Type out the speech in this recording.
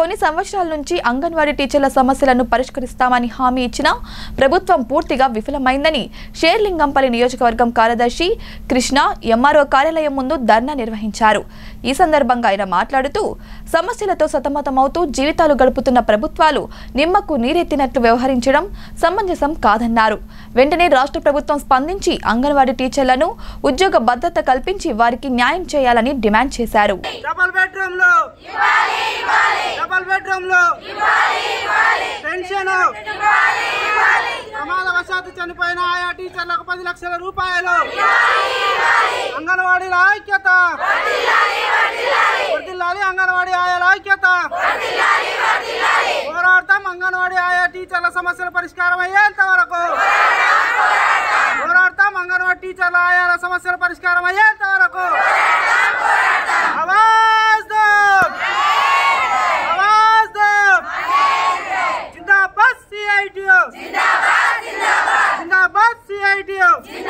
కొన్ని సంవత్సరాల నుంచి అంగన్వాడీ టీచర్ల సమస్యలను పరిష్కరిస్తామని హామీ ఇచ్చినా ప్రభుత్వం పూర్తిగా విఫలమైందని షేర్లింగంపల్లి నియోజకవర్గం కార్యదర్శి కృష్ణ ఎంఆర్ఓ కార్యాలయం ముందు ధర్నా నిర్వహించారు ఈ సందర్భంగా ఆయన మాట్లాడుతూ సమస్యలతో సతమతమవుతూ జీవితాలు గడుపుతున్న ప్రభుత్వాలు నిమ్మకు నీరెత్తినట్లు వ్యవహరించడం సమంజసం కాదన్నారు వెంటనే రాష్ట్ర ప్రభుత్వం స్పందించి అంగన్వాడీ టీచర్లను ఉద్యోగ భద్రత కల్పించి వారికి న్యాయం చేయాలని డిమాండ్ చేశారు డబల్ బెడ్రూమ్ లో డబల్ బెడ్రూమ్ లో పెన్షన్ ప్రమాదవశాత్తు చనిపోయిన ఆయా టీచర్లకు పది లక్షల రూపాయలు అంగన్వాడీల ఐక్యత వర్ధిల్లాలి అంగన్వాడీ ఆయాల ఐక్యత పోరాడతాం అంగన్వాడీ ఆయా టీచర్ల సమస్యల పరిష్కారం అయ్యేంత వరకు పోరాడతాం అంగన్వాడీ టీచర్ల ఆయాల సమస్యల పరిష్కారం అయ్యేంత వరకు आवाज दो आवाज दो जिंदाबाद सीआईटीओ जिंदाबाद जिंदाबाद जिंदाबाद सीआईटीओ